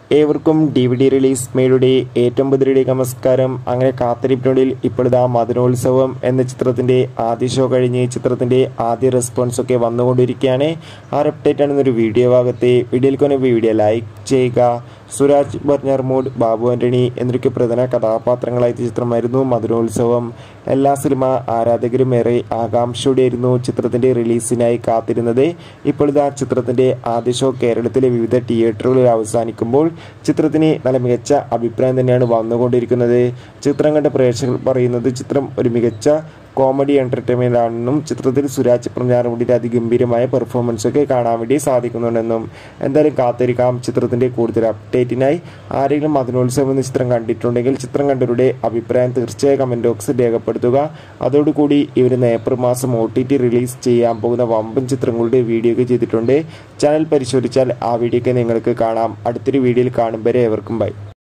ഏവർക്കും D V D release മേയുടെ ഏറ്റവും പുതിയ നമസ്കാരം അങ്ങനെ കാത്തിരിപ്പിനൊടിയിൽ ഇപ്പോഴിതാ മദനോത്സവം എന്ന ചിത്രത്തിന്റെ ആദ്യ ഷോ കഴിഞ്ഞ് ചിത്രത്തിന്റെ ആദ്യ റെസ്പോൺസ് ഒക്കെ വന്നുകൊണ്ടിരിക്കുകയാണ് ആ അപ്ഡേറ്റ് ആണ് ഇന്നൊരു വീഡിയോ ഭാഗത്തെ വീഡിയോയിൽ കൊന്നെ വീഡിയോ ലൈക്ക് ചെയ്യുക സുരാജ് ബർഞ്ഞർമൂഡ് ബാബു ആന്റണി എന്നൊക്കെ പ്രധാന കഥാപാത്രങ്ങളായ ചിത്രമായിരുന്നു മധുരോത്സവം എല്ലാ സിനിമ ആരാധകരും ഏറെ ആകാംക്ഷയോടെയായിരുന്നു ചിത്രത്തിന്റെ റിലീസിനായി കാത്തിരുന്നത് ഇപ്പോൾ ഇതാ ചിത്രത്തിന്റെ ആദ്യ ഷോ കേരളത്തിലെ വിവിധ തിയേറ്ററുകളിൽ അവസാനിക്കുമ്പോൾ ചിത്രത്തിന് നല്ല മികച്ച അഭിപ്രായം തന്നെയാണ് വന്നുകൊണ്ടിരിക്കുന്നത് ചിത്രം കണ്ട പ്രേക്ഷകർ പറയുന്നത് ചിത്രം ഒരു മികച്ച കോമഡി എൻ്റർടൈൻമെൻ്റ് ആണെന്നും ചിത്രത്തിൽ സുരാജ് പ്രഞ്ഞാറുമുടിയുടെ അതിഗംഭീരമായ പെർഫോമൻസ് ഒക്കെ കാണാൻ വേണ്ടി സാധിക്കുന്നുണ്ടെന്നും എന്തായാലും കാത്തിരിക്കാം ചിത്രത്തിൻ്റെ കൂടുതൽ അപ്ഡേറ്റിനായി ആരെങ്കിലും മധുനോത്സവം എന്ന ചിത്രം കണ്ടിട്ടുണ്ടെങ്കിൽ ചിത്രം കണ്ടവരുടെ അഭിപ്രായം തീർച്ചയായും കമൻറ്റ് ബോക്സിൽ രേഖപ്പെടുത്തുക അതോടുകൂടി ഇവർ ഏപ്രിൽ മാസം ഒ ടി ടി റിലീസ് ചെയ്യാൻ പോകുന്ന വമ്പൻ ചിത്രങ്ങളുടെ വീഡിയോ ഒക്കെ ചെയ്തിട്ടുണ്ട് ചാനൽ പരിശോധിച്ചാൽ ആ വീഡിയോ ഒക്കെ നിങ്ങൾക്ക് കാണാം അടുത്തൊരു വീഡിയോയിൽ കാണും വരെ എവർക്കും ബൈ